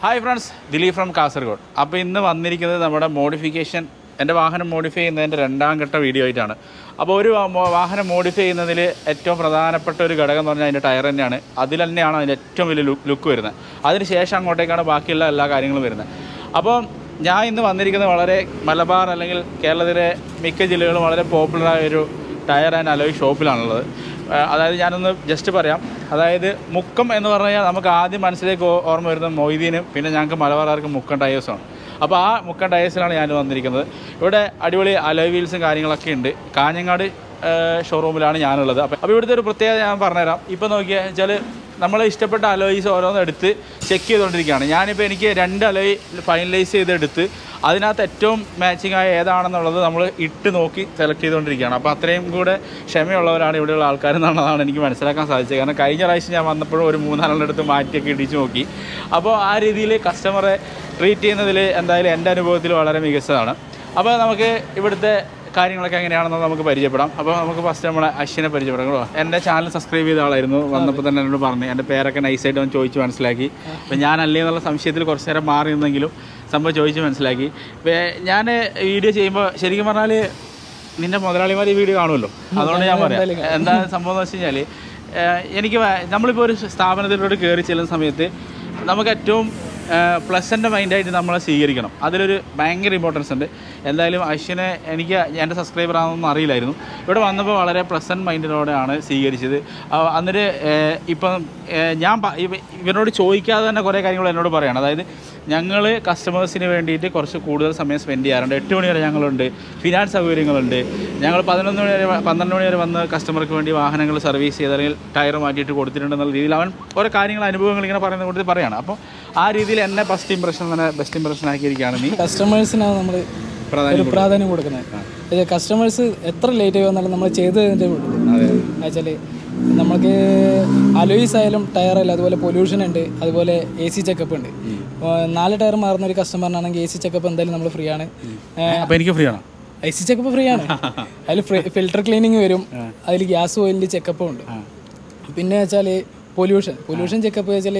Hi friends Dileep from Kasaragod അപ്പോൾ ഇന്ന് വന്നിരിക്കുന്നത് നമ്മുടെ മോഡിഫിക്കേഷൻ എൻ്റെ വാഹനം മോഡിഫൈ ചെയ്യുന്നതിൻ്റെ രണ്ടാം ഘട്ട വീഡിയോ ആയിട്ടാണ് അപ്പോൾ ഒരു വാ- വാഹനം മോഡിഫൈ ചെയ്യുന്നതിൽ ഏറ്റവും പ്രധാനപ്പെട്ട ഒരു ഘടകം എന്ന് പറഞ്ഞാൽ അതിൻ്റെ ടയർ തന്നെയാണ് അതിൽ തന്നെയാണ് അതിൻ്റെ ഏറ്റവും വലിയ ലുക്ക് ലുക്ക് വരുന്നത് അതിന് ശേഷം അങ്ങോട്ടേക്കാണ് ബാക്കിയുള്ള എല്ലാ കാര്യങ്ങളും വരുന്നത് അപ്പോൾ ഞാൻ ഇന്ന് വന്നിരിക്കുന്നത് വളരെ മലബാർ അല്ലെങ്കിൽ കേരളത്തിലെ മിക്ക ജില്ലകളും വളരെ പോപ്പുലറായ ഒരു ടയർ ആൻഡ് അലോയ് ഷോപ്പിലാണുള്ളത് ആ, അതായത് ഞാനൊന്ന് ജസ്റ്റ് പറയാം അതായത് മുക്കം എന്ന് പറഞ്ഞു കഴിഞ്ഞാൽ നമുക്ക് ആദ്യം മനസ്സിലേക്ക് ഓ- ഓർമ്മ വരുന്നത് മൊയ്തീനും പിന്നെ ഞങ്ങൾക്ക് മലബാറുകാർക്ക് മുക്കം ടയേഴ്സാണ് അപ്പോൾ ആ മുക്കം ടയേഴ്സിലാണ് ഞാൻ വന്നിരിക്കുന്നത് ഇവിടെ അടിപൊളി അലോയ് വീൽസും കാര്യങ്ങളൊക്കെ ഉണ്ട് കാഞ്ഞങ്ങാട് ഷോറൂമിലാണ് ഞാനുള്ളത് അപ്പോൾ അപ്പോൾ ഇവിടുത്തെ ഒരു പ്രത്യേകത ഞാൻ പറഞ്ഞുതരാം ഇപ്പോൾ നോക്കിയാൽ വെച്ചാൽ നമ്മൾ ഇഷ്ടപ്പെട്ട അലോയ്സ് ഓരോന്ന് എടുത്ത് ചെക്ക് ചെയ്തുകൊണ്ടിരിക്കുകയാണ് ഞാനിപ്പോൾ എനിക്ക് രണ്ട് അലോയ് ഫൈനലൈസ് ചെയ്തെടുത്ത് അതിനകത്ത് ഏറ്റവും മാച്ചിങ് ആയ ഏതാണെന്നുള്ളത് നമ്മൾ ഇട്ട് നോക്കി സെലക്ട് ചെയ്തുകൊണ്ടിരിക്കുകയാണ് അപ്പോൾ അത്രയും കൂടെ ക്ഷമയുള്ളവരാണ് ഇവിടെയുള്ള ആൾക്കാരെന്നുള്ളതാണ് എനിക്ക് മനസ്സിലാക്കാൻ സാധിച്ചത് കാരണം കഴിഞ്ഞ പ്രാവശ്യം ഞാൻ വന്നപ്പോഴും ഒരു മൂന്നാലെണ്ണം എടുത്ത് മാറ്റിയൊക്കെ ഇടിച്ച് നോക്കി അപ്പോൾ ആ രീതിയിൽ കസ്റ്റമറെ ട്രീറ്റ് ചെയ്യുന്നതിൽ എന്തായാലും എൻ്റെ അനുഭവത്തിൽ വളരെ മികച്ചതാണ് അപ്പോൾ നമുക്ക് ഇവിടുത്തെ കാര്യങ്ങളൊക്കെ എങ്ങനെയാണെന്ന് നമുക്ക് പരിചയപ്പെടാം അപ്പോൾ നമുക്ക് ഫസ്റ്റ് നമ്മളെ അശ്വിനെ പരിചയപ്പെടാം കേട്ടോ എൻ്റെ ചാനൽ സബ്സ്ക്രൈബ് ചെയ്ത ആളായിരുന്നു വന്നപ്പോൾ തന്നെ എന്നോട് പറഞ്ഞു എൻ്റെ പേരൊക്കെ നൈസായിട്ട് അവൻ ചോദിച്ച് മനസ്സിലാക്കി അപ്പോൾ ഞാനല്ലേ എന്നുള്ള സംശയത്തിൽ കുറച്ച് നേരം മാറി നിന്നെങ്കിലും സംഭവം ചോദിച്ച് മനസ്സിലാക്കി ഇപ്പോൾ ഞാൻ വീഡിയോ ചെയ്യുമ്പോൾ ശരിക്കും പറഞ്ഞാൽ നിന്റെ മുതലാളിമാർ ഈ വീഡിയോ കാണുമല്ലോ അതുകൊണ്ട് ഞാൻ പറയാം എന്താ സംഭവം എന്ന് വെച്ച് കഴിഞ്ഞാൽ എനിക്ക് വ- നമ്മളിപ്പോൾ ഒരു സ്ഥാപനത്തിലോട്ട് കയറി ചെല്ലുന്ന സമയത്ത് നമുക്ക് ഏറ്റവും പ്ലസൻ്റ് മൈൻഡായിട്ട് നമ്മളെ സ്വീകരിക്കണം അതിലൊരു ഭയങ്കര ഇമ്പോർട്ടൻസ് ഉണ്ട് എന്തായാലും അശ്വിനെ എനിക്ക് എൻ്റെ സബ്സ്ക്രൈബർ ആണെന്നൊന്നും അറിയില്ലായിരുന്നു ഇവിടെ വന്നപ്പോൾ വളരെ പ്ലസൻറ്റ് മൈൻഡിനോടെയാണ് സ്വീകരിച്ചത് ആ, എന്നിട്ട് ഏഹ്, ഇപ്പം ഏഹ്, ഞാൻ പ- ഇവ- ഇവരോട് ചോദിക്കാതെ തന്നെ കുറേ കാര്യങ്ങൾ എന്നോട് പറയണം അതായത് ഞങ്ങൾ കസ്റ്റമേഴ്സിന് വേണ്ടിയിട്ട് കുറച്ച് കൂടുതൽ സമയം സ്പെൻഡ് ചെയ്യാറുണ്ട് എട്ട് മണി വരെ ഞങ്ങളുണ്ട് ഫിനാൻസ് സൗകര്യങ്ങളുണ്ട് ഞങ്ങൾ പതിനൊന്ന് മണി വരെ പന്ത്രണ്ട് മണി വരെ വന്ന് കസ്റ്റമർക്ക് വേണ്ടി വാഹനങ്ങൾ സർവീസ് ചെയ്ത് അല്ലെങ്കിൽ ടയർ മാറ്റിയിട്ട് കൊടുത്തിട്ടുണ്ടെന്നുള്ള രീതിയിൽ അവൻ ഓരോ കാര്യങ്ങൾ അനുഭവങ്ങൾ ഇങ്ങനെ പറയുന്ന കൂട്ടത്തിൽ പറയാണ് അപ്പോൾ ആ രീതിയിൽ എന്നെ ഫസ്റ്റ് ഇമ്പ്രഷൻ തന്നെ ബെസ്റ്റ് ഇമ്പ്രഷൻ ആക്കിയിരിക്കുകയാണ് നീ കസ്റ്റമേഴ്സിനാണ് നമ്മൾ പ്രാധാന്യം ഒരു പ്രാധാന്യം കൊടുക്കുന്നത് കസ്റ്റമേഴ്സ് എത്ര ലേറ്റ് ആയി വന്നാലും നമ്മൾ ചെയ്ത് തന്നിട്ടേ വിടുള്ളൂ വെച്ചാൽ നമുക്ക് അലോയിസ് ആയാലും ടയർ ആയാലും അതുപോലെ പൊല്യൂഷൻ ഉണ്ട് അതുപോലെ എ സി ചെക്കപ്പ് ഉണ്ട് അപ്പോൾ നാല് ടയർ മാറുന്ന ഒരു കസ്റ്റമറിനാണെങ്കിൽ എ സി ചെക്കപ്പ് എന്തായാലും നമ്മൾ ഫ്രീ ആണ് അപ്പോൾ എനിക്ക് ഫ്രീ ആണോ എ സി ചെക്കപ്പ് ഫ്രീ ആണ് അതിൽ ഫിൽട്ടർ ക്ലീനിങ് വരും അതിൽ ഗ്യാസ് ഓയിലിൻ്റെ ചെക്കപ്പും ഉണ്ട് പിന്നെ വെച്ചാൽ പൊല്യൂഷൻ പൊല്യൂഷൻ ചെക്കപ്പ് വെച്ചാൽ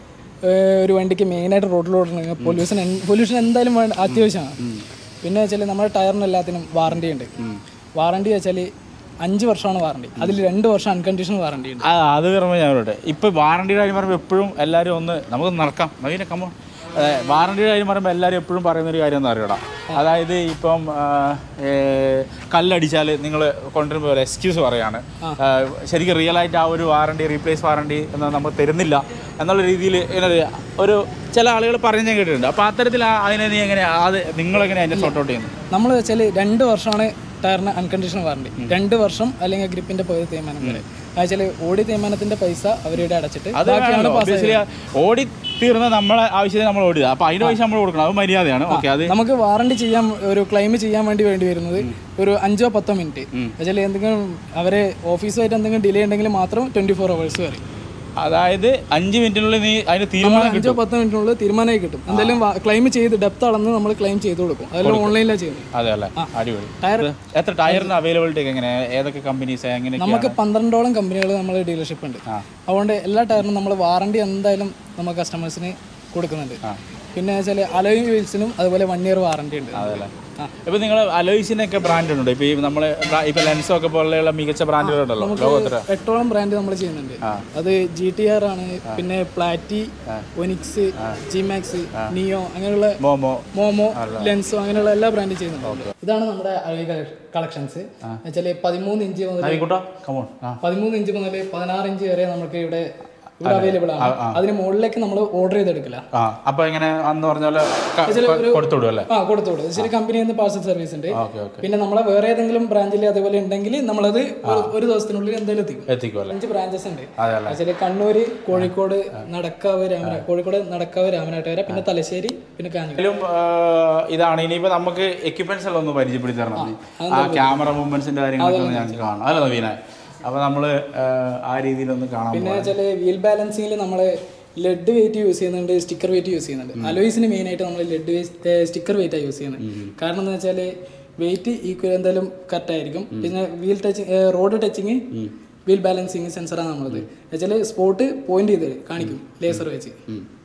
ഒരു വണ്ടിക്ക് മെയിനായിട്ട് റോഡിലോട്ട് പൊല്യൂഷൻ പൊല്യൂഷൻ എന്തായാലും വേണ്ട അത്യാവശ്യമാണ് പിന്നെ വെച്ചാൽ നമ്മുടെ ടയറിന് എല്ലാത്തിനും വാറണ്ടി ഉണ്ട് വാറണ്ടി വെച്ചാൽ അഞ്ച് വർഷമാണ് വാറണ്ടി അതിൽ രണ്ട് വർഷം അൺകണ്ടീഷണൽ വാറണ്ടി ഉണ്ട് ആ അത് പറയുമ്പോൾ ഞാൻ പറയട്ടെ ഇപ്പോൾ വാറണ്ടിയുടെ കാര്യം പറയുമ്പോൾ എപ്പോഴും എല്ലാവരും ഒന്ന് നമുക്ക് നടക്കാം നവീന കമ്മോ വാറണ്ടിയുടെ കാര്യം പറയുമ്പോൾ എല്ലാവരും എപ്പോഴും പറയുന്ന ഒരു കാര്യം എന്താ അറിയടാ അതായത് ഇപ്പം ആ, ഏ, കല്ലടിച്ചാൽ നിങ്ങൾ കൊണ്ടുവരുമ്പോൾ ഒരു എക്സ്ക്യൂസ് പറയാണ് ആ, ശരിക്കും റിയൽ ആയിട്ട് ആ ഒരു വാറണ്ടി റീപ്ലേസ് വാറണ്ടി എന്ന് നമ്മൾ തരുന്നില്ല എന്നുള്ള രീതിയിൽ ഇങ്ങനെ ഒരു- ഒരു ചില ആളുകൾ പറഞ്ഞ് ഞാൻ കേട്ടിട്ടുണ്ട് അപ്പോൾ അത്തരത്തിൽ ആ- അതിനെ നീ എങ്ങനെ അത് നിങ്ങളെങ്ങനെ അതിനെ സോർട്ട് ഔട്ട് ചെയ്യുന്നു നമ്മൾ വെച്ചാൽ രണ്ട് വർഷമാണ് ടയറിന് അൺകണ്ടീഷണൽ വാറണ്ടി രണ്ട് വർഷം അല്ലെങ്കിൽ ഗ്രിപ്പിന്റെ പകുതി തേയ്മാനം വരെ വെച്ചാൽ ഓടി തേയ്മാനത്തിന്റെ പൈസ അവരുടെ അടച്ചിട്ട് അത് ബാക്കിയാണ് വേണമല്ലോ. പാസ് Obviously, ഓടി തീർന്ന നമ്മളെ ആവശ്യത്തിന് നമ്മൾ ഓടിയത് അപ്പോൾ അതിൻ്റെ പൈസ നമ്മൾ കൊടുക്കണം അത് മര്യാദയാണ് ഓക്കെ അത് നമുക്ക് വാറണ്ടി ചെയ്യാൻ ഒരു ക്ലെയിം ചെയ്യാൻ വേണ്ടി വേണ്ടി വരുന്നത് ഒരു അഞ്ചോ പത്തോ മിനിറ്റ് വെച്ചാൽ എന്തെങ്കിലും അവരെ ഓഫീസുമായിട്ട് എന്തെങ്കിലും ഡിലേ ഉണ്ടെങ്കിൽ മാത്രം ട്വന്റി ഫോർ അവേഴ്സ് വരെ അതായത് അഞ്ച് മിനിറ്റിനുള്ളിൽ നീ അതിന് നമ്മൾ തീരുമാനം അഞ്ചോ പത്തോ മിനിറ്റിനുള്ളിൽ തീരുമാനമായി കിട്ടും എന്തെങ്കിലും ക്ലെയിം ചെയ്ത് ഡെപ്ത് അളന്ന് നമ്മൾ ക്ലെയിം ചെയ്ത് കൊടുക്കും അതെല്ലാം ഓൺലൈനിലാണ് ചെയ്യുന്നത് അതെ അല്ലേ അടിപൊളി ടയർ എത്ര ടയറിന് അവൈലബിലിറ്റി ഒക്കെ എങ്ങനെ ഏതൊക്കെ കമ്പനീസ് എങ്ങനെ നമുക്ക് പന്ത്രണ്ടോളം കമ്പനികൾ നമ്മൾ ഡീലർഷിപ്പ് ഉണ്ട് അതുകൊണ്ട് എല്ലാ ടയറിനും നമ്മൾ വാറണ്ടി എന്തായാലും നമ്മൾ കസ്റ്റമേഴ്സിന് കൊടുക്കുന്നുണ്ട് പിന്നെ വെച്ചാൽ അലോയ് വീൽസിനും അതുപോലെ വൺ ഇയർ വാറണ്ടി ഉണ്ട് അതല്ലേ ഇപ്പൊ നിങ്ങൾ അലോയ്സിനൊക്കെ ബ്രാൻഡ് ഉണ്ടോ ഇപ്പൊ ഈ നമ്മള് ബ്രാ- ഇപ്പൊ ലെൻസോ ഒക്കെ പോലെയുള്ള മികച്ച ബ്രാൻഡുകളുണ്ടല്ലോ ലോകത്തില് എട്ടോളം ബ്രാൻഡ് നമ്മൾ ചെയ്യുന്നുണ്ട് അത് ജി ടി ആർ ആണ് പിന്നെ പ്ലാറ്റി ഒനിക്സ് ജിമാക്സ് നിയോ അങ്ങനെയുള്ള മോമോ മോമോ ലെൻസോ അങ്ങനെയുള്ള എല്ലാ ബ്രാൻഡും ചെയ്യുന്നുണ്ട് ഇതാണ് നമ്മുടെ കളക്ഷൻസ് വെച്ചാല് പതിമൂന്ന് ഇഞ്ച് മുതൽ ആയിക്കോട്ടോ കമോൺ ആ പതിമൂന്ന് ഇഞ്ച് മുതൽ പതിനാറ് ഇഞ്ച് വരെ നമുക്ക് ഇവിടെ ഇവിടെ അവൈലബിൾ ആണ് അതിന് മുകളിലേക്ക് നമ്മൾ ഓർഡർ ചെയ്തെടുക്കില്ല ആ അപ്പൊ ഇങ്ങനെ അന്ന് പറഞ്ഞ പോലെ ക- കൊടുത്തു വിടും അല്ലേ ആ കൊടുത്തോളൂ ശരി കമ്പനിയിൽ നിന്ന് പാർസൽ സർവീസ് ഉണ്ട് ഓക്കെ ഓക്കെ പിന്നെ നമ്മളെ വേറെ ഏതെങ്കിലും ബ്രാഞ്ചിൽ അതേപോലെ ഉണ്ടെങ്കിൽ നമ്മളത് ഒരു- ഒരു ദിവസത്തിനുള്ളിൽ എന്തായാലും എത്തിക്കും എത്തിക്കും അല്ലേ അഞ്ച് ബ്രാഞ്ചസ് ഉണ്ട് അതെ അല്ലേ വെച്ചാല് കണ്ണൂര് കോഴിക്കോട് നടക്കാവ് രാമന കോഴിക്കോട് നടക്കാവ് രാമനാട്ടുകര പിന്നെ തലശ്ശേരി പിന്നെ കാഞ്ഞങ്ങാട് ഇതിലും ആ, ഇതാണ് ഇനിയിപ്പോ നമുക്ക് എക്യുപ്മെന്റ്സ് എല്ലാം ഒന്ന് പരിചയപ്പെടുത്തി തരണം നീ. ആ ക്യാമറ മൂവ്മെന്റ്സിന്റെ കാര്യങ്ങളൊക്കെ ഒന്ന് ഞങ്ങൾക്ക് കാണാം അല്ല നവീന അപ്പൊ നമ്മള് ആ, ആ രീതിയിലൊന്ന് കാണാൻ പിന്നെ വെച്ചാല് വീൽ ബാലൻസിങ്ങിൽ നമ്മള് ലെഡ് വെയിറ്റ് യൂസ് ചെയ്യുന്നുണ്ട് സ്റ്റിക്കർ വെയിറ്റ് യൂസ് ചെയ്യുന്നുണ്ട് അലോയ്സിന് മെയിൻ ആയിട്ട് നമ്മൾ ലെഡ് വെയിറ്റ് സ്റ്റിക്കർ വെയിറ്റ് ആണ് യൂസ് ചെയ്യുന്നത് കാരണം എന്ന് വെച്ചാൽ വെയിറ്റ് ഈക്വൽ എന്തായാലും കറക്റ്റ് ആയിരിക്കും പിന്നെ wheel touching road touching wheel balancing സെൻസറാണ് നമ്മളത് വെച്ചാൽ സ്പോട്ട് പോയിന്റ് ചെയ്ത് കാണിക്കും ലേസർ വെച്ച്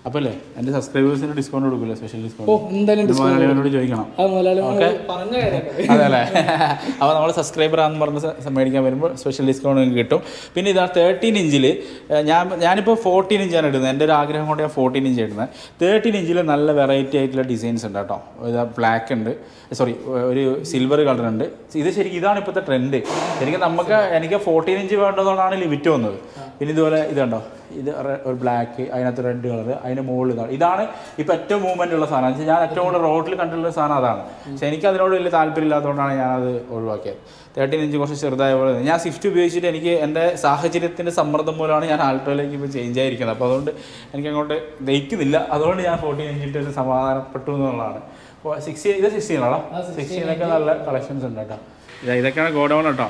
അപ്പോൾ അല്ലേ എൻ്റെ സബ്സ്ക്രൈബേഴ്സിന് ഡിസ്കൗണ്ട് കൊടുക്കില്ല സ്പെഷ്യൽ ഓ ഡിസ്കൗണ്ട് എന്തായാലും discount മലയാളികളോട് ചോദിക്കണം അത് മുതലാളി പറഞ്ഞ കാര്യം അതെ അല്ലേ അപ്പോൾ നമ്മൾ സബ്സ്ക്രൈബർ ആണെന്ന് പറഞ്ഞ് സ- മേടിക്കാൻ വരുമ്പോൾ സ്പെഷ്യൽ ഡിസ്കൗണ്ട് നിങ്ങൾക്ക് കിട്ടും പിന്നെ ഇതാ തേർട്ടീൻ ഇഞ്ചിൽ ഞാൻ ഞാനിപ്പോൾ ഫോർട്ടീൻ ഇഞ്ചാണ് ഇടുന്നത് എൻ്റെ ഒരു ആഗ്രഹം കൊണ്ട് ഞാൻ ഫോർട്ടീൻ ഇഞ്ച് ഇടുന്നത് തേർട്ടീൻ ഇഞ്ചിൽ നല്ല വെറൈറ്റി ആയിട്ടുള്ള ഡിസൈൻസ് ഉണ്ട് കേട്ടോ ഇതാ ബ്ലാക്ക് ഉണ്ട് സോറി ഒരു സിൽവർ കളർ ഉണ്ട് ഇത് ശരിക്കും ഇതാണ് ഇപ്പോഴത്തെ ട്രെൻഡ് ശരിക്കും നമുക്ക് എനിക്ക് ഫോർട്ടീൻ ഇഞ്ച് വേണ്ടതുകൊണ്ടാണ് ലിമിറ്റ് വന്നത് പിന്നെ ഇതുപോലെ ഇതുണ്ടോ ഇത് റെ- ഒരു ബ്ലാക്ക് അതിനകത്ത് റെഡ് കളർ അതിന് മുകളിൽ ഇതാണ് ഇതാണ് ഇപ്പോൾ ഏറ്റവും മൂവ്മെൻ്റ് ഉള്ള സാധനം എന്ന് വെച്ചാൽ ഞാൻ ഏറ്റവും കൂടുതൽ റോഡിൽ കണ്ടിട്ടുള്ള സാധനം അതാണ് പക്ഷേ എനിക്ക് അതിനോട് വലിയ താല്പര്യം ഇല്ലാത്തതുകൊണ്ടാണ് ഞാനത് ഒഴിവാക്കിയത് തേർട്ടീൻ ഇഞ്ച് കുറച്ച് ചെറുതായ പോലെ തോന്നി. ഞാൻ സ്വിഫ്റ്റ് ഉപയോഗിച്ചിട്ട് എനിക്ക് എൻ്റെ സാഹചര്യത്തിൻ്റെ സമ്മർദ്ദം മൂലമാണ് ഞാൻ ആൾട്ടോയിലേക്ക് ഇപ്പോൾ ചേഞ്ച് ആയിരിക്കുന്നത് അപ്പോൾ അതുകൊണ്ട് എനിക്ക് അങ്ങോട്ട് ദഹിക്കുന്നില്ല അതുകൊണ്ട് ഞാൻ ഫോർട്ടീൻ ഇഞ്ചിട്ട് ഒരു സമാധാനപ്പെട്ടു എന്നുള്ളതാണ് അപ്പോൾ സിക്സ്റ്റി ഇത് സിക്സ്റ്റീനാണോ സിക്സ്റ്റീനൊക്കെ നല്ല കളക്ഷൻസ് ഉണ്ട് കേട്ടോ ഇതാ ഇതൊക്കെയാണ് ഗോഡൗൺ കേട്ടോ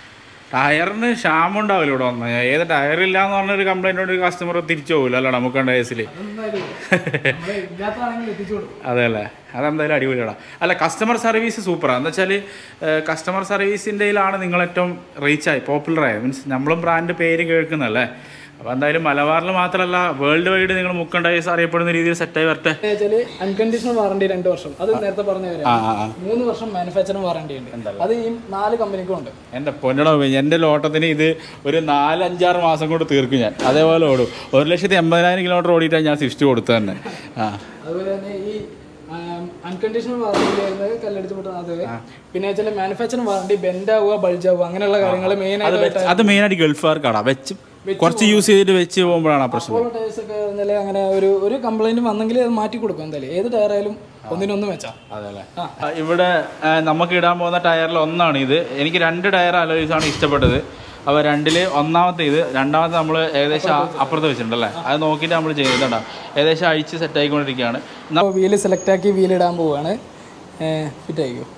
ടയറിന് ക്ഷാമം ഉണ്ടാവില്ല ഇവിടെ വന്ന് ഏത് ടയറില്ല എന്ന് പറഞ്ഞൊരു കംപ്ലൈൻറ്റോട് ഒരു കസ്റ്റമർ തിരിച്ചു പോകില്ല അല്ല നമുക്ക് ഡേസിൽ ഇല്ലാത്തതാണെങ്കിൽ എത്തിച്ചു കൊടുക്കും അതെ അല്ലേ അതെന്തായാലും അടിപൊളിയാണ് അല്ല കസ്റ്റമർ സർവീസ് സൂപ്പറാണ് എന്ന് വെച്ചാൽ കസ്റ്റമർ സർവീസിൻ്റെയിലാണ് നിങ്ങൾ ഏറ്റവും റീച്ചായി പോപ്പുലറായത് മീൻസ് നമ്മളും ബ്രാൻഡ് പേര് കേൾക്കുന്നല്ലേ അപ്പോൾ എന്തായാലും മലബാറിൽ മാത്രമല്ല വേൾഡ് വൈഡ് നിങ്ങൾ മുക്കൻ ഡേസ് അറിയപ്പെടുന്ന രീതിയിൽ സെറ്റായി വരട്ടെ വെച്ചാല് അൺകണ്ടീഷണൽ വാറണ്ടി രണ്ട് വർഷം അത് നേരത്തെ പറഞ്ഞ കാര്യം ആ ആ ആ മൂന്ന് വർഷം മാനുഫാക്ചറിംഗ് വാറണ്ടി ഉണ്ട് അത് ഈ നാല് കമ്പനിക്കും ഉണ്ട് എൻ്റെ പൊന്നടോ എൻ്റെ ലോട്ടത്തിന് ഇത് ഒരു നാലഞ്ചാറ് മാസം കൊണ്ട് തീർക്കും ഞാൻ അതേപോലെ ഓടും ഒരു ലക്ഷത്തി എൺപതിനായിരം കിലോമീറ്റർ ഓടിയിട്ടാണ് ഞാൻ സ്വിഫ്റ്റ് കൊടുത്തത് തന്നെ ആ അതുപോലെ തന്നെ ഈ അൺകണ്ടീഷണൽ വാറണ്ടി വരുന്നത് കല്ലടിച്ച് പൊട്ടുന്നത് അത് പിന്നെ വെച്ചാൽ മാനുഫാക്ചറിംഗ് വാറണ്ടി ബെൻഡ് ആവുക ബൾജ് ആവുക അങ്ങനെയുള്ള കാര്യങ്ങൾ മെയിൻ അത് ആയിട്ട് വെച്ച് അത് മെയിനായിട്ട് ഗൾഫുകാർക്കാണ് വെച്ച് കുറച്ച് യൂസ് ചെയ്തിട്ട് വെച്ച് പോകുമ്പോഴാണ് ആ പ്രശ്നം അപ്പോൾ ടയേഴ്സ് ഒക്കെ എന്തായാലും അങ്ങനെ ഒരു ഒരു കംപ്ലൈന്റ് വന്നെങ്കിൽ അത് മാറ്റി കൊടുക്കും എന്തായാലും ഏത് ടയറായാലും ഒന്നിനൊന്നും വെച്ചാ അതെല്ലേ ഇവിടെ ആ, നമുക്ക് ഇടാൻ പോകുന്ന ടയറിൽ ഒന്നാണ് ഇത് എനിക്ക് രണ്ട് ടയർ അലോയ്സ് ആണ് ഇഷ്ടപ്പെട്ടത് അപ്പോൾ രണ്ടിൽ ഒന്നാമത്തെ ഇത് രണ്ടാമത്തെ നമ്മൾ ഏകദേശം ആ- അപ്പുറത്ത് വെച്ചിട്ടുണ്ടല്ലേ അത് നോക്കിയിട്ട് നമ്മൾ ചെയ്യുന്നുണ്ടോ ഏകദേശം അഴിച്ച് സെറ്റ് ആയിക്കൊണ്ടിരിക്കുകയാണ് അപ്പോൾ വീല് സെലക്ട് ആക്കി വീല് ഇടാൻ പോവുകയാണ് ഫിറ്റ് ആയിക്കോ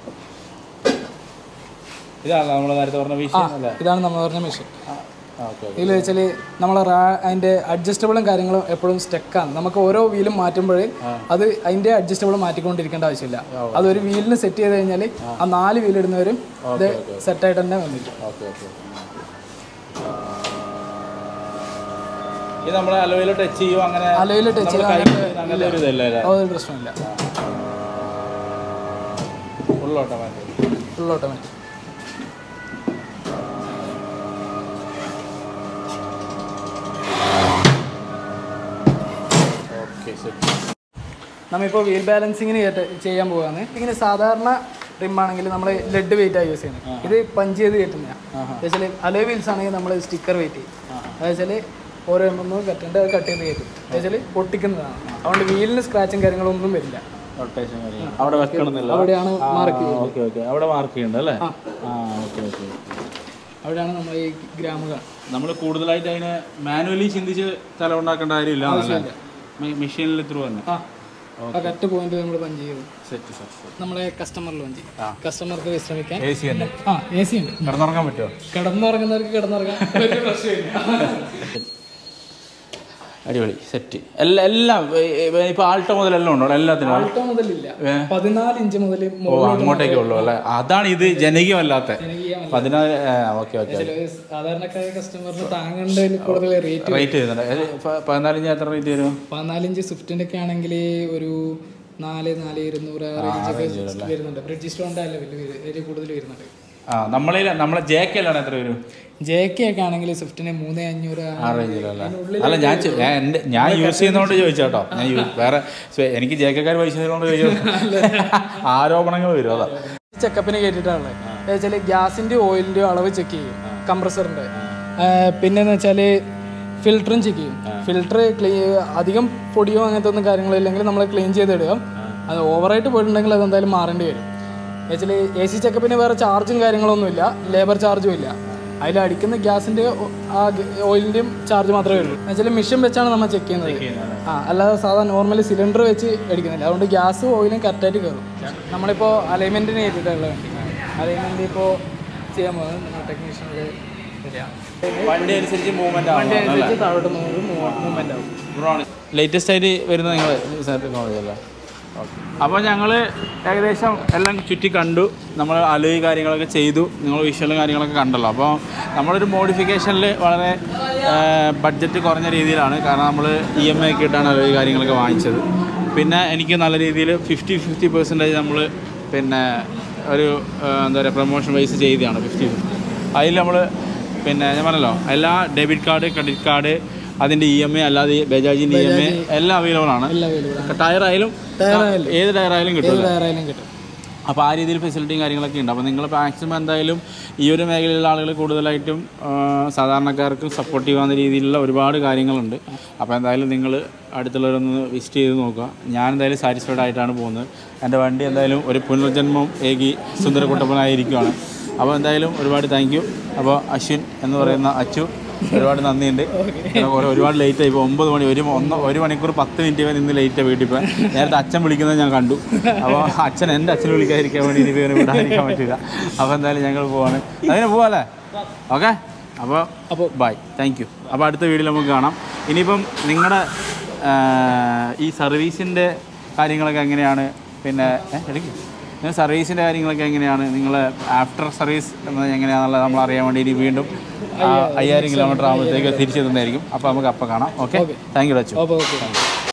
ഇതാണ് നമ്മൾ നേരത്തെ പറഞ്ഞ വിഷയം അല്ലേ ഇതാണ് നമ്മൾ പറഞ്ഞ മെഷീൻ ഓക്കെ ഇതിൽ വെച്ചാൽ നമ്മൾ അതിൻ്റെ അഡ്ജസ്റ്റബിളും കാര്യങ്ങളും എപ്പോഴും സ്റ്റക്കാണ് നമുക്ക് ഓരോ വീലും മാറ്റുമ്പോൾ അത് അതിൻ്റെ അഡ്ജസ്റ്റബിൾ മാറ്റിക്കൊണ്ടിരിക്കേണ്ട ആവശ്യമില്ല അതൊരു വീലിന് സെറ്റ് ചെയ്ത് കഴിഞ്ഞാൽ ആ നാല് വീൽ ഇടുന്നവരും ഇത് സെറ്റായിട്ട് തന്നെ വന്നിരിക്കും ഓക്കെ ഓക്കെ ഇത് നമ്മൾ അലോയിൽ ടച്ച് ചെയ്യും അങ്ങനെ അലോയിൽ ടച്ച് നമ്മള് ചെയ്താൽ കൈ അങ്ങനത്തെ ഒരു ഇതല്ലേ അല്ലേ അതൊരു പ്രശ്നമില്ല full automatic full automatic okay ശരി നമ്മളിപ്പോൾ വീൽ ബാലൻസിങ്ങിന് ചെയ്യാൻ പോവാണ് ഇങ്ങനെ സാധാരണ റിം ആണെങ്കിൽ നമ്മൾ ലെഡ് വെയിറ്റ് ആണ് യൂസ് ചെയ്യുന്നത് ഇത് പഞ്ച് ചെയ്ത് കയറ്റുന്നതാണ് വെച്ചാൽ അലോ വീൽസ് ആണെങ്കിൽ നമ്മൾ സ്റ്റിക്കർ വെയിറ്റ് ചെയ്യും അതെച്ചാൽ ഓരോ എം എം കട്ടുണ്ട് അത് കട്ട് ചെയ്ത് കയറ്റും വെച്ചാൽ പൊട്ടിക്കുന്നതാണ് അതുകൊണ്ട് വീലിന് സ്ക്രാച്ചും കാര്യങ്ങളൊന്നും വരില്ല റൊട്ടേഷൻ അവിടെ വെക്കണമെന്നില്ല അവിടെയാണ് മാർക്ക് ചെയ്യുന്നത് ഓക്കെ ഓക്കെ അവിടെ മാർക്ക് ചെയ്യുന്നുണ്ട് അല്ലേ ആ ഓക്കെ ഓക്കെ അവിടെയാണ് നമ്മൾ ഈ ഗ്രാമുകൾ നമ്മൾ കൂടുതലായിട്ട് അതിനെ മാനുവലി ചിന്തിച്ച് തല ഉണ്ടാക്കേണ്ട കാര്യമില്ല മെഷീനിൽ ത്രൂ തന്നെ ആ ആ കറക്റ്റ് പോയിന്റ് നമ്മൾ പഞ്ച് ചെയ്തു സെറ്റ് സെറ്റ് നമ്മളെ കസ്റ്റമറിൽ പഞ്ച് ചെയ്യും കസ്റ്റമർക്ക് വിശ്രമിക്കാൻ എ സി തന്നെ ആ എ സി ഉണ്ട് കിടന്നുറങ്ങാൻ പറ്റുമോ കിടന്നുറങ്ങുന്നവർക്ക് കിടന്നുറങ്ങാൻ ഒരു പ്രശ്നമില്ല അടിപൊളി സെറ്റ് എല്ലാം എല്ലാം ഇപ്പൊ ആൾട്ടോ മുതൽ എല്ലാം ഉണ്ടോ എല്ലാത്തിനും ആൾട്ടോ മുതലില്ല പതിനാല് ഇഞ്ച് മുതൽ ഓ അങ്ങോട്ടേക്കേ ഉള്ളൂ അല്ലേ അതാണ് ഇത് ജനകീയമല്ലാത്ത ജനകീയമല്ല. പതിനാല് ഓക്കെ ഓക്കെ സാധാരണക്കാര കസ്റ്റമറിന് താങ്ങേണ്ടതിൽ കൂടുതൽ റേറ്റ് റേറ്റ് ചെയ്യുന്നുണ്ട് ഏത് പ- പതിനാലിഞ്ച് എത്ര റേറ്റ് വരും പതിനാലിഞ്ച് സ്വിഫ്റ്റിന്റെ ഒക്കെ ആണെങ്കിൽ ഒരു നാല് നാല് ഇരുന്നൂറ് ആ റേഞ്ചൊക്കെ വരുന്നുണ്ട് ബ്രിഡ്ജ് സ്റ്റോണിന്റെ അല്ല വലിയ വലിയ കൂടുതൽ വരുന്നുണ്ട് ആ നമ്മളെ നമ്മളെ ജെ കെ അല്ലാണ് എത്ര വരും ജെ കെ ഒക്കെ ആണെങ്കിൽ സ്വിഫ്റ്റിന് മൂന്ന് അഞ്ഞൂറ് ആ ആ റേഞ്ചിലല്ലേ അല്ല ഞാൻ ചോ- ഞാൻ എൻ്റെ ഞാൻ യൂസ് ചെയ്യുന്നതുകൊണ്ട് ചോദിച്ചാട്ടോ ഞാൻ യൂ- വേറെ സ്വ- എനിക്ക് ജെ കെക്കാർ പൈസ തരുന്നതുകൊണ്ട് ചോദിച്ചു ആരോപണങ്ങൾ വരും അതാ ചെക്കപ്പിന് കേട്ടിട്ടാണുള്ളത് വെച്ചാൽ ഗ്യാസിന്റെ ഓയിലിന്റെ അളവ് ചെക്ക് ചെയ്യും കംപ്രസറിന്റെ പിന്നെന്ന് വെച്ചാൽ ഫിൽറ്ററും ചെക്ക് ചെയ്യും ഫിൽറ്റർ ക്ലീ അധികം പൊടിയോ അങ്ങനത്തെ ഒന്നും കാര്യങ്ങളോ ഇല്ലെങ്കിൽ നമ്മൾ ക്ലീൻ ചെയ്തിടുക അത് ഓവറായിട്ട് പോയിട്ടുണ്ടെങ്കിൽ അത് എന്തായാലും മാറേണ്ടി വരും വെച്ചാൽ എ സി ചെക്കപ്പിന് വേറെ ചാർജും കാര്യങ്ങളൊന്നുമില്ല ലേബർ ചാർജും ഇല്ല അതിൽ അടിക്കുന്ന ഗ്യാസിന്റെ ഒ- ആ ഓയിലിന്റെയും ചാർജ് മാത്രമേ ഉള്ളൂ എന്നുവെച്ചാൽ മെഷീൻ വെച്ചാണ് നമ്മൾ ചെക്ക് ചെയ്യുന്നത് ആ അല്ലാതെ സാധാ നോർമലി സിലിണ്ടർ വെച്ച് അടിക്കുന്നില്ല അതുകൊണ്ട് ഗ്യാസും ഓയിലും കറക്റ്റായിട്ട് കയറും നമ്മളിപ്പോൾ അലൈൻമെൻറ്റിന് ചെയ്തിട്ടുള്ള വണ്ടി അലൈൻമെൻറ്റ് ഇപ്പോൾ ചെയ്യാൻ പോകുന്നത് നമ്മൾ ടെക്നീഷ്യനിൽ വണ്ടി അനുസരിച്ച് മൂവ്മെന്റ് വണ്ടി അനുസരിച്ച് താഴോട്ട് മൂവ്മെൻറ്റ് ആവും ലേറ്റസ്റ്റ് ആയിട്ട് വരുന്ന നിങ്ങൾ ടെക്നോളജി അല്ലേ അപ്പോൾ ഞങ്ങൾ ഏകദേശം എല്ലാം ചുറ്റി കണ്ടു നമ്മൾ അലോയ് കാര്യങ്ങളൊക്കെ ചെയ്തു നിങ്ങൾ വിഷ്വലും കാര്യങ്ങളൊക്കെ കണ്ടല്ലോ അപ്പോൾ നമ്മളൊരു മോഡിഫിക്കേഷനിൽ വളരെ ബഡ്ജറ്റ് കുറഞ്ഞ രീതിയിലാണ് കാരണം നമ്മൾ ഇ എം ഐ ഒക്കെ ഇട്ടാണ് അലോയ് കാര്യങ്ങളൊക്കെ വാങ്ങിച്ചത് പിന്നെ എനിക്ക് നല്ല രീതിയിൽ ഫിഫ്റ്റി ഫിഫ്റ്റി പെർസെൻറ്റേജ് നമ്മൾ പിന്നെ ഒരു ആ, എന്താ പറയുക പ്രൊമോഷൻ വൈസ് ചെയ്തതാണ് ഫിഫ്റ്റി ഫിഫ്റ്റി അതിൽ നമ്മൾ പിന്നെ ഞാൻ പറഞ്ഞല്ലോ എല്ലാ ഡെബിറ്റ് കാർഡ് ക്രെഡിറ്റ് കാർഡ് അതിൻ്റെ ഇ എം ഐ അല്ലാതെ ബജാജിൻ്റെ ഇ എം ഐ എല്ലാം അവൈലബിൾ ആണ് എല്ലാം അവൈലബിൾ ടയർ ആയാലും ഏത് ടയർ ആയാലും കിട്ടും ടയറായാലും കിട്ടും അപ്പോൾ ആ രീതിയിൽ ഫെസിലിറ്റിയും കാര്യങ്ങളൊക്കെ ഉണ്ട് അപ്പോൾ നിങ്ങൾ മാക്സിമം എന്തായാലും ഈ ഒരു മേഖലയിലുള്ള ആളുകൾ കൂടുതലായിട്ടും ആ, സാധാരണക്കാർക്കും സപ്പോർട്ടീവ് ആവുന്ന രീതിയിലുള്ള ഒരുപാട് കാര്യങ്ങളുണ്ട് അപ്പോൾ എന്തായാലും നിങ്ങൾ അടുത്തുള്ളവരൊന്ന് വിസിറ്റ് ചെയ്ത് നോക്കുക ഞാൻ എന്തായാലും സാറ്റിസ്ഫൈഡ് ആയിട്ടാണ് പോകുന്നത് എൻ്റെ വണ്ടി എന്തായാലും ഒരു പുനർജന്മം ഏകി സുന്ദരക്കുട്ടപ്പനായിരിക്കുകയാണ് അപ്പോൾ എന്തായാലും ഒരുപാട് താങ്ക് യു അപ്പോൾ അശ്വിൻ എന്ന് പറയുന്ന അച്ചു ഒരുപാട് നന്ദിയുണ്ട് കാരണം ഒരു- ഒരുപാട് ലേറ്റ് ആയി ഇപ്പോൾ ഒമ്പത് മണി ഒരു ഒന്ന് ഒരു മണിക്കൂർ പത്ത് മിനിറ്റ് വരെ ഇന്ന് ലേറ്റ് വീട്ടിൽ പോയി നേരത്തെ അച്ഛൻ വിളിക്കുന്നത് ഞാൻ കണ്ടു അപ്പോൾ അച്ഛൻ എൻ്റെ അച്ഛനെ വിളിക്കാതിരിക്കാൻ വേണ്ടി ഇനി ഇവനെ വിടാതിരിക്കാൻ പറ്റില്ല അപ്പോൾ എന്തായാലും ഞങ്ങൾ പോവാണ് അങ്ങനെ പോവാല്ലേ ഓക്കെ അപ്പോൾ അപ്പോൾ ബൈ താങ്ക് യു അപ്പോൾ അടുത്ത വീഡിയോയിൽ നമുക്ക് കാണാം ഇനിയിപ്പം നിങ്ങളുടെ ഈ സർവീസിൻ്റെ കാര്യങ്ങളൊക്കെ എങ്ങനെയാണ് പിന്നെ ഏ, എടുക്ക്. നിങ്ങൾ സർവീസിൻ്റെ കാര്യങ്ങളൊക്കെ എങ്ങനെയാണ് നിങ്ങൾ ആഫ്റ്റർ സർവീസ് എന്നത് എങ്ങനെയാണെന്നുള്ളത് നമ്മൾ അറിയാൻ വേണ്ടി ഇനി വീണ്ടും ആ, അയ്യായിരം കിലോമീറ്റർ ആകുമ്പോഴത്തേക്ക് തിരിച്ചെത്തുന്നതായിരിക്കും അപ്പോൾ നമുക്ക് അപ്പം കാണാം ഓക്കെ താങ്ക് യു അച്ചു അപ്പോൾ ഓക്കെ